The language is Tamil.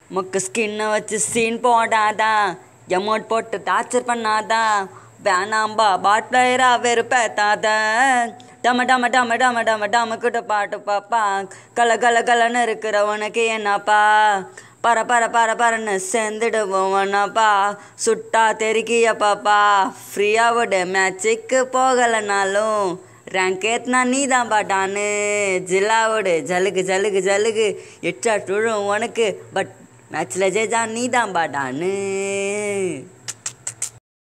முக்கு ஸ்கின்னை வச்சு சீன் போடாதா எமௌண்ட் போட்டு டார்ச்சர் பண்ணாதா வேணாம்பா பாட் பிளேயரா வெறுப்பேத்தாத டம டம டம டம டம டம கிட்ட பாட்டு பாப்பா கல கல கலன்னு இருக்கிற உனக்கு என்னப்பா பர பர பர பரன்னு செந்துடுவோம்னாப்பா சுட்டா தெருக்கிய பாப்பா ஃப்ரீயா விடு மேட்சுக்கு போகலைனாலும் ரேங்க் ஏத்துனா நீ தான் பாட்டானு ஜில்லாவோடு ஜலுகு ஜலுகு ஜலுகு எட்டா துழும் உனக்கு பட் மேட்ச்சில் ஜெயிச்சா நீ தான் பாட்டானு